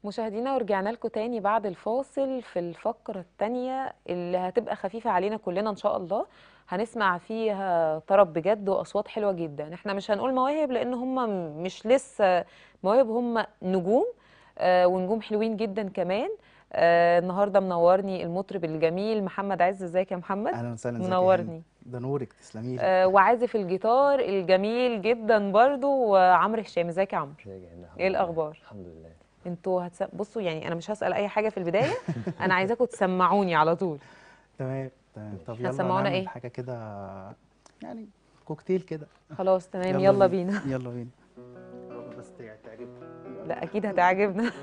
مشاهدينا ورجعنا لكم تاني بعد الفاصل في الفقرة التانية اللي هتبقى خفيفة علينا كلنا إن شاء الله هنسمع فيها طرب بجد وأصوات حلوة جدا احنا مش هنقول مواهب لأن هم مش لسه مواهب هم نجوم آه ونجوم حلوين جدا كمان آه النهارده منورني المطرب الجميل محمد عز ازيك يا محمد اهلا وسهلا ازيك يا منورني. هند؟ ده نورك تسلمي لي آه وعازف الجيتار الجميل جدا برضو عمرو هشام ازيك يا عمرو ازيك يا هند؟ الحمد إيه لله. الأخبار؟ الحمد لله انتوا هتس... بصوا يعني انا مش هسأل اي حاجة في البداية انا عايزاكم تسمعوني على طول تمام تمام طب إحنا يلا سمعونا نعمل إيه؟ حاجه كده يعني كوكتيل كده خلاص تمام يلا بينا يلا بينا يا رب بس تع- تعجبكم لا اكيد هتعجبنا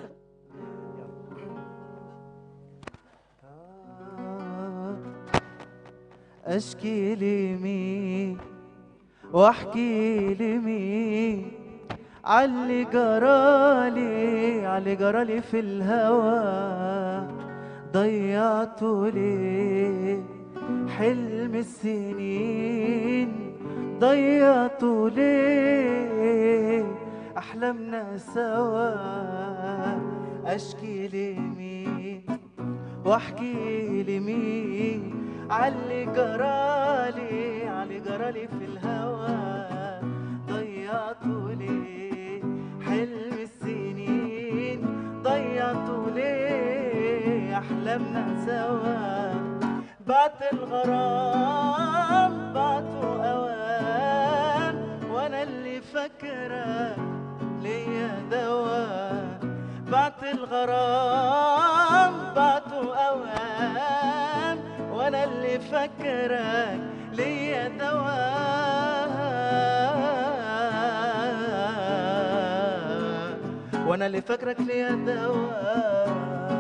اشكي لمين واحكي لمين عاللي جرالي عاللي جرالي في الهوى ضيعته ليه حلم السنين ضيعته ليه احلامنا سوا اشكي لمين واحكي لمين عاللي جرالي عاللي جرالي في الهوى ضيعته ليه حلم السنين ضيعته ليه احلامنا سوا بعت الغرام بعته اوان وانا اللي فاكره ليا دوا بعت الغرام بعته اوان وانا اللي فاكرك ليا دوا وانا اللي فاكرك ليا دوا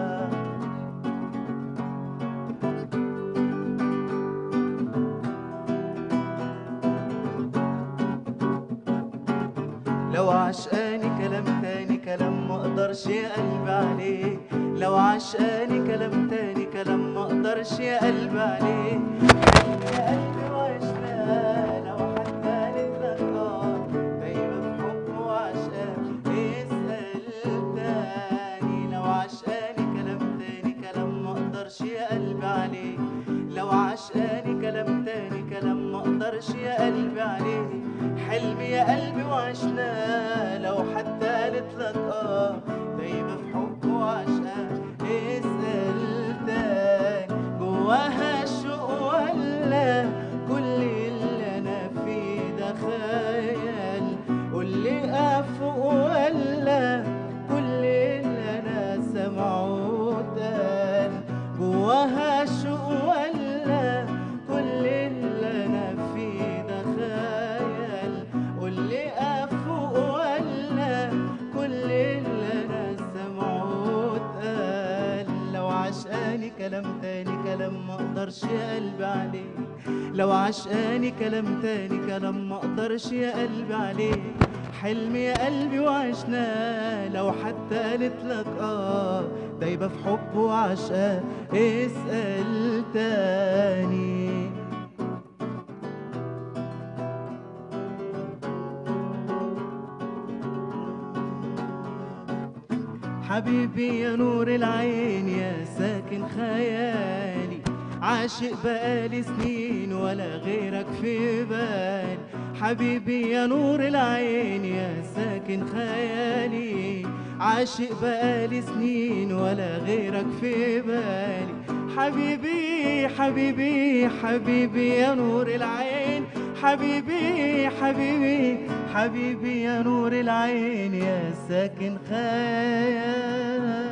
لو عشقاني كلام تاني كلام ما اقدرش يا قلبي عليه لو عشقاني كلام تاني كلام ما اقدرش يا قلبي عليه يا قلبي وعشنا لو حتى قالت لك اه دايما في حب وعشقان اسال تاني لو عشقاني كلام تاني كلام ما اقدرش يا قلبي عليه لو عشقاني كلام تاني كلام ما اقدرش يا قلبي عليه حلمي يا قلبي وعشنا لو حتى قالت لك اه دايما في حب وعشقان اسال تاني جواها شوق ولا كل اللي انا فيه ده خيال قول لي افوق ولا كل اللي انا سمعه اتقال جواها شوق ولا كل اللي انا فيه ده خيال قول لي افوق ولا كل اللي انا سمعه اتقال لو عشقاني كلام تاني كلام ما اقدرش يا قلبي عليه لو عشقاني كلام تاني كلام ما اقدرش يا قلبي عليه حلمي يا قلبي وعشنا لو حتى قالت لك اه دايبه في حب وعشقاه اسال تاني حبيبي يا نور العين يا ساكن خيالي عاشق بقالي سنين ولا غيرك في بالي حبيبي يا نور العين يا ساكن خيالي عاشق بقالي سنين ولا غيرك في بالي حبيبي حبيبي حبيبي يا نور العين حبيبي حبيبي حبيبي يا نور العين يا ساكن خيالي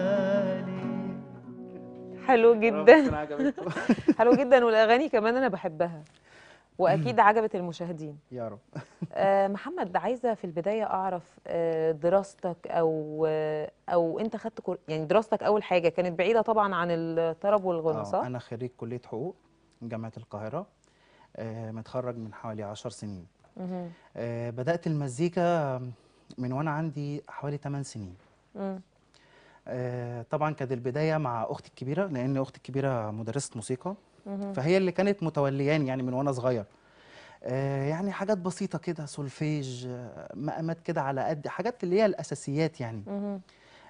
حلو جدا حلو جدا والاغاني كمان انا بحبها واكيد عجبت المشاهدين يا رب آه، محمد عايزه في البدايه اعرف آه، دراستك او آه، او انت خدت كور... يعني دراستك اول حاجه كانت بعيده طبعا عن الطرب والغنى آه، صح انا خريج كليه حقوق من جامعه القاهره آه، متخرج من حوالي عشر سنين مهم. آه، بدات المزيكا من وانا عندي حوالي 8 سنين مم. آه، طبعا كانت البدايه مع اختي الكبيره لان اختي الكبيره مدرسه موسيقى مهم. فهي اللي كانت متولياني يعني من وانا صغير آه، يعني حاجات بسيطه كده سولفيج آه، مقامات كده على قد حاجات اللي هي الاساسيات يعني مهم.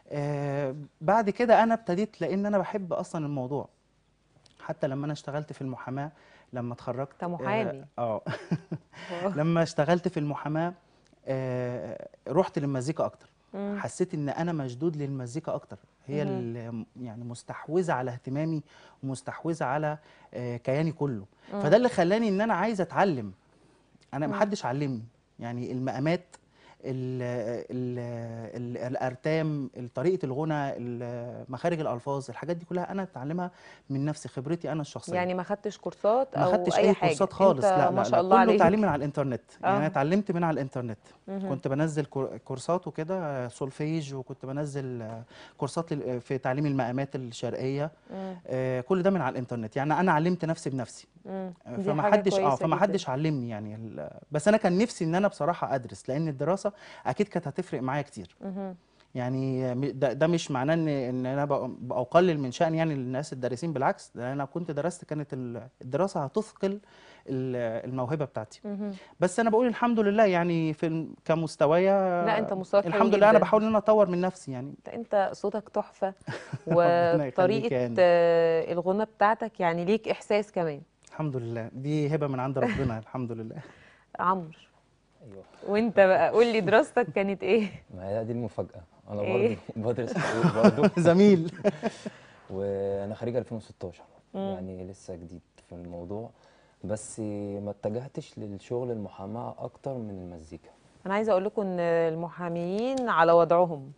آه بعد كده انا ابتديت لان انا بحب اصلا الموضوع حتى لما انا اشتغلت في المحاماه لما اتخرجت انت محامي اه واو. لما اشتغلت في المحاماه آه رحت للمزيكا اكتر مم. حسيت ان انا مشدود للمزيكا اكتر هي مهم. اللي يعني مستحوذه على اهتمامي ومستحوذه على آه، كياني كله مم. فده اللي خلاني ان انا عايز اتعلم انا مم. محدش علمني يعني المقامات ال ال ال الارتام طريقه الغنى ال- مخارج الالفاظ الحاجات دي كلها انا اتعلمها من نفسي خبرتي انا الشخصيه يعني ما خدتش كورسات ما او خدتش اي اي حاجه كورسات خالص انت لا لا ما لا شاء الله كله عليك تعليم من على الانترنت يعني آه. انا اتعلمت من على الانترنت مهم. كنت بنزل كور- كورسات وكده سولفيج وكنت بنزل آه، كورسات لل- في تعليم المقامات الشرقيه مم. آه، كل ده من على الانترنت يعني انا علمت نفسي بنفسي مم. آه، دي فما حاجة حدش اه كويسة فما جدا. حدش علمني يعني ال- بس انا كان نفسي ان انا بصراحه ادرس لان الدراسه اكيد كانت هتفرق معايا كتير مهم. يعني م- ده, ده مش معناه ان ان انا بق- بقلل من شأن يعني الناس الدارسين بالعكس ده انا كنت درست كانت ال- الدراسه هتثقل ال- الموهبه بتاعتي مهم. بس انا بقول الحمد لله يعني في ال- كمستوايا لا انت مستواك حلو الحمد لله انا جدا. بحاول ان انا اطور من نفسي يعني انت انت صوتك تحفه ربنا يخليك وطريقه يا هاني. آه، الغنى بتاعتك يعني ليك احساس كمان الحمد لله دي هبه من عند ربنا الحمد لله عمرو ايوه وانت بقى قول لي دراستك كانت ايه ما هي دي المفاجأة انا إيه؟ برضه بدرس حقوق برضه زميل وانا خريج 2016 مم. يعني لسه جديد في الموضوع بس ما اتجهتش للشغل المحاماة اكتر من المزيكا انا عايزه اقول لكم ان المحاميين على وضعهم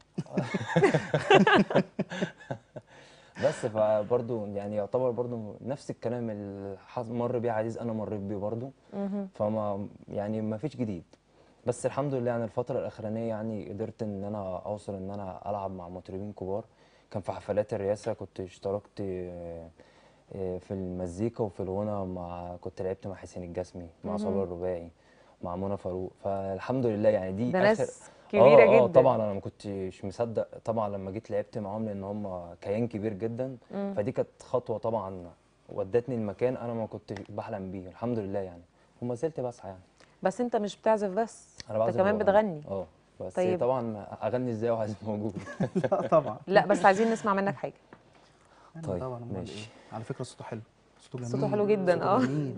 بس فبرضه يعني يعتبر برضه نفس الكلام اللي حص- مر بيه عزيز انا مريت بيه برضه مهم. فما يعني ما فيش جديد بس الحمد لله يعني الفترة الأخرانية يعني قدرت إن أنا أوصل إن أنا ألعب مع مطربين كبار كان في حفلات الرئاسة كنت اشتركت آه، آه، في المزيكا وفي الغنى مع كنت لعبت مع حسين الجسمي مع مهم. صابر الرباعي مع منى فاروق فالحمد لله يعني دي ده آخر ناس كبيره اه اه جدا طبعا انا ما كنتش مصدق طبعا لما جيت لعبت معاهم لان هم كيان كبير جدا مم. فدي كانت خطوه طبعا ودتني المكان انا ما كنتش بحلم بيه الحمد لله يعني وما زلت بسعى يعني بس انت مش بتعزف بس انا انت بعزف كمان وبغني. بتغني اه بس طيب. طبعا اغني ازاي وعايز موجود لا طبعا لا بس عايزين نسمع منك حاجه أنا طيب، طبعا أمال ماشي. إيه؟ على فكره صوته حلو صوته جميل صوته حلو جدا، صوته آه. جميل.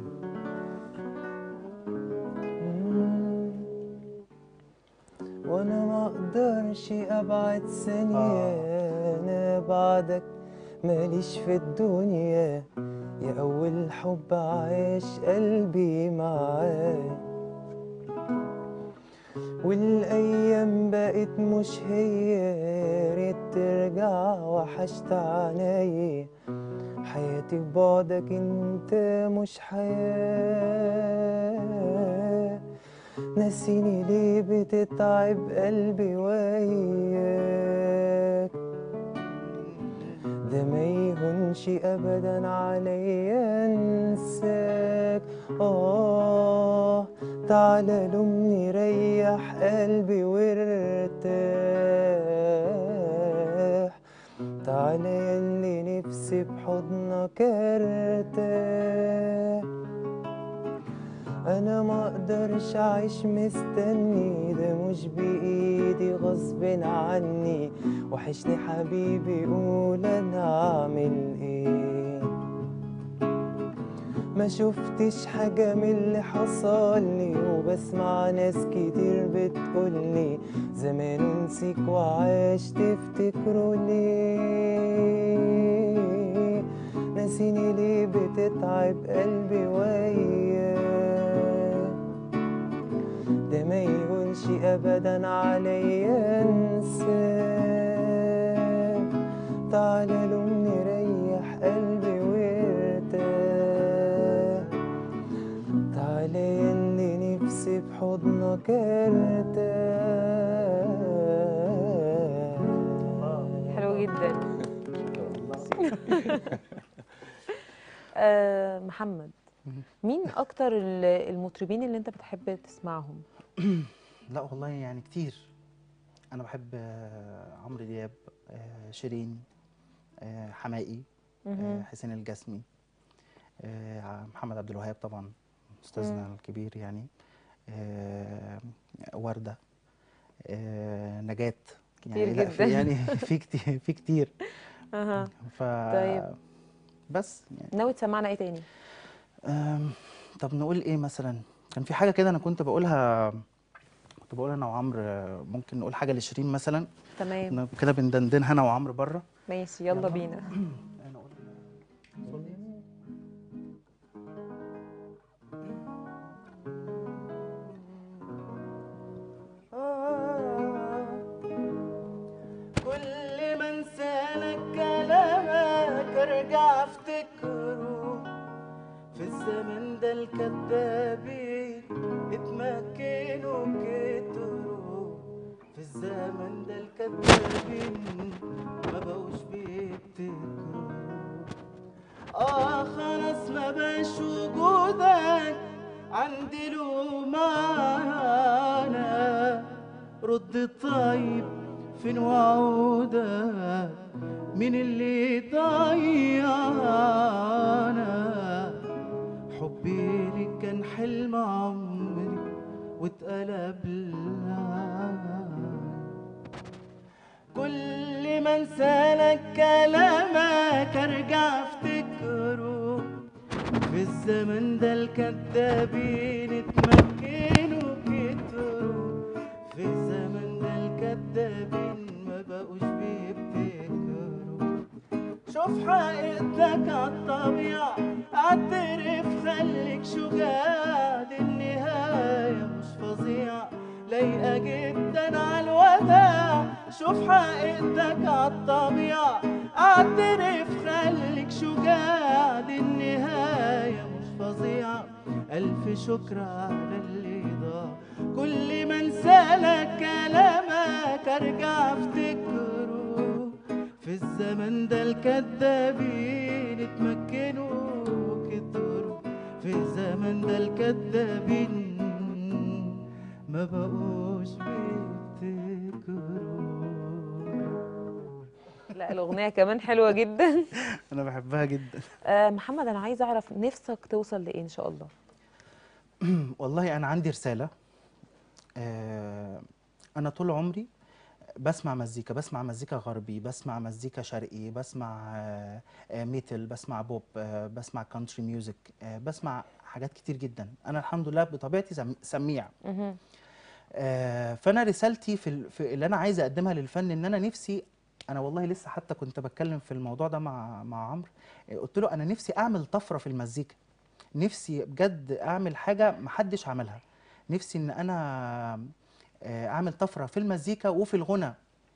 وانا ما اقدرش ابعد ثانية انا بعدك ماليش في الدنيا يا اول حب عاش قلبي معاك والايام بقت مش هي يا ريت ترجع وحشت عينيا حياتي في بعدك انت مش حياه ناسيني ليه بتتعب قلبي وياك ده ما يهونش ابدا عليا انساك اه تعالى لومني ريح قلبي وارتاح تعالى ياللي نفسي بحضنك ارتاح انا ما اقدرش اعيش مستني ده مش بايدي غصب عني وحشني حبيبي قول انا اعمل ايه ما شفتش حاجة من اللي حصل لي وبسمع ناس كتير بتقولي زمان نسيك وعاش تفتكروا ليه ناسيني ليه بتتعب قلبي وياك ده ما يهونش ابدا عليا انساك تعالى لومني ريح قلبي وارتاح تعالى ياللي نفسي بحضنك ارتاح حلو جدا آه محمد مين اكتر ال- المطربين اللي انت بتحب تسمعهم لا والله يعني كتير انا بحب آه، عمرو دياب آه، شيرين آه، حماقي آه، مهم. حسين الجسمي آه، محمد عبد الوهاب طبعا استاذنا الكبير يعني آه، ورده آه، نجاة كتير لا، في- جدا يعني في كتير في كتير اها ف طيب. بس يعني ناوي تسمعنا ايه تاني أم، طب نقول ايه مثلا كان في حاجه كده انا كنت بقولها كنت بقولها انا وعمرو آه، ممكن نقول حاجه لشيرين مثلا تمام كنا كده بندندنها انا وعمرو بره ماشي يلا بينا انا اقول كل ما انسالك كلامك ارجع افتكره في الزمن ده الكدابين اتمكنوا كتروا في الزمن ده الكدابين ما بقوش بيبتكروا اه خلاص ما بقاش وجودك عندي له معنى رد طيب فين وعودك مين اللي ضيعنا حبي لك كان حلم عمري واتقلب لعنة كل ما انسالك كلامك ارجع افتكره في الزمن ده الكدابين اتمكنوا كتروا في الزمن ده الكدابين ما بقوش بيبتكروا شوف حقيقتك عالطبيعة اعترف خليك شجاع دي النهاية مش فظيعة لايقة جدا عالوداع شوف حقيقتك عالطبيعة اعترف خليك شجاع دي النهاية مش فظيعة ألف شكر على اللي ضاع كل ما انسالك كلامك ارجع افتكره في الزمن ده الكدابين اتمكنوا كتروا في الزمن ده الكدابين ما بقوش بيفتكروا لا الاغنيه كمان حلوه جدا انا بحبها جدا آه محمد انا عايزه اعرف نفسك توصل لايه ان شاء الله والله انا عندي رساله آه، انا طول عمري بسمع مزيكا بسمع مزيكا غربي بسمع مزيكا شرقي بسمع آه، آه، ميتال بسمع بوب آه، بسمع كانتري ميوزك آه، بسمع حاجات كتير جدا انا الحمد لله بطبيعتي سم- سميع مهم. آه، فانا رسالتي في, ال- في اللي انا عايز اقدمها للفن ان انا نفسي انا والله لسه حتى كنت بتكلم في الموضوع ده مع مع عمرو آه، قلت له انا نفسي اعمل طفره في المزيكا نفسي بجد اعمل حاجه محدش عملها نفسي ان انا آه، اعمل طفره في المزيكا وفي الغنى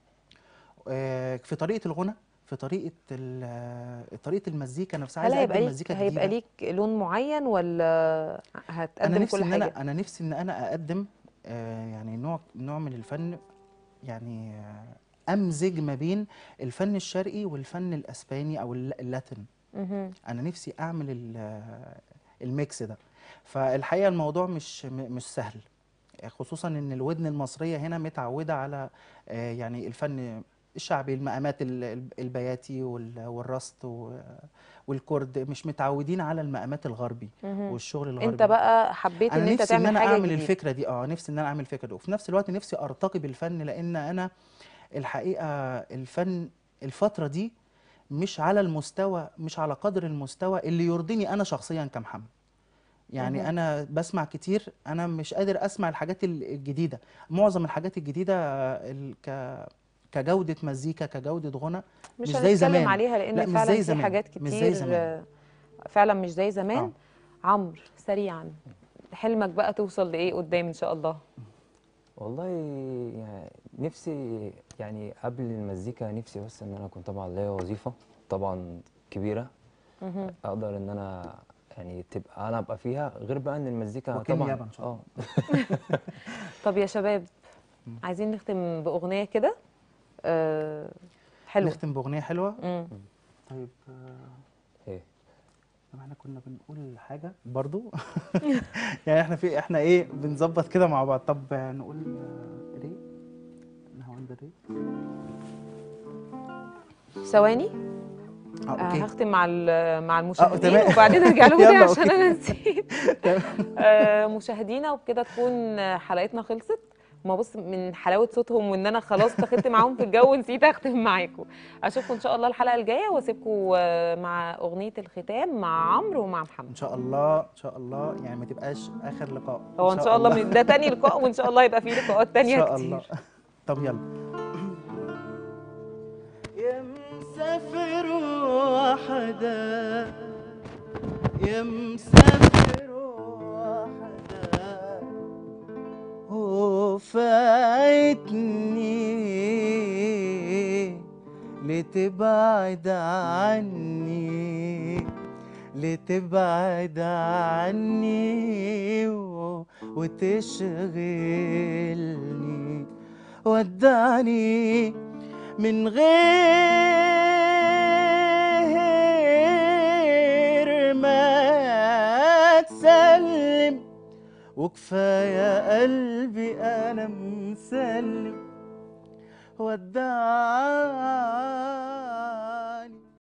آه، في طريقه الغنى في طريقه ال- آه، طريقه المزيكا نفسها هل عايز هيبقى اقدم ليك مزيكا هيبقى جديده ليك لون معين ولا انا هتقدم نفسي كل ان حاجه انا انا نفسي ان انا اقدم آه، يعني نوع نوع من الفن يعني آه، امزج ما بين الفن الشرقي والفن الاسباني او الل- اللاتين مهم. انا نفسي اعمل ال- آه، الميكس ده فالحقيقه الموضوع مش م- مش سهل خصوصا ان الودن المصريه هنا متعوده على آه، يعني الفن الشعبي المقامات ال- ال- البياتي وال- والرست و- والكرد مش متعودين على المقامات الغربي مهم. والشغل الغربي انت بقى حبيت ان انا انت نفسي ان تعمل انا حاجه اعمل جديده الفكره دي اه نفسي ان انا اعمل الفكره دي وفي نفس الوقت نفسي ارتقي بالفن لان انا الحقيقه الفن الفتره دي مش على المستوى مش على قدر المستوى اللي يرضيني انا شخصيا كمحمد يعني مهم. انا بسمع كتير انا مش قادر اسمع الحاجات ال- الجديده معظم الحاجات الجديده ال- ك كجوده مزيكا كجوده غنى مش مش زي هنتكلم زمان. عليها لان لا، مش فعلا زي في زمان. حاجات مش زي كتير زمان. آه، فعلا مش زي زمان آه. عمرو سريعا حلمك بقى توصل لايه قدام ان شاء الله والله يعني نفسي يعني قبل المزيكا نفسي بس ان انا اكون طبعا ليا وظيفه طبعا كبيره مهم. اقدر ان انا يعني تبقى انا ابقى فيها غير بقى ان المزيكا وكيل طبعا نيابة إن شاء الله. اه طب يا شباب عايزين نختم باغنيه كده آه حلوه نختم باغنيه حلوه مم. طيب آه، ايه طب احنا كنا بنقول حاجة برضو يعني احنا في احنا ايه بنظبط كده مع بعض طب نقول آه، ري نهاوند ري ثواني اه آه اوكي هختم مع ال- مع المشاهدين تمام. وبعدين ارجع لهم تاني يلا، عشان أوكي. انا نسيت آه مشاهدينا وبكده تكون حلقتنا خلصت ما بص من حلاوه صوتهم وان انا خلاص دخلت معاهم في الجو نسيت اختم معاكم اشوفكم ان شاء الله الحلقه الجايه واسيبكم آه، مع اغنيه الختام مع عمرو ومع محمد ان شاء الله ان شاء الله يعني ما تبقاش اخر لقاء هو ان شاء الله من- ده تاني لقاء وان شاء الله يبقى فيه لقاءات ان تانية شاء كتير الله طب يلا يا مسافر وحدا يا مسافر وحدا وفايتني لتبعد عني لتبعد عني و- وتشغلني ودعني من غير ما تسلم وكفاية قلبي أنا مسلم ودعني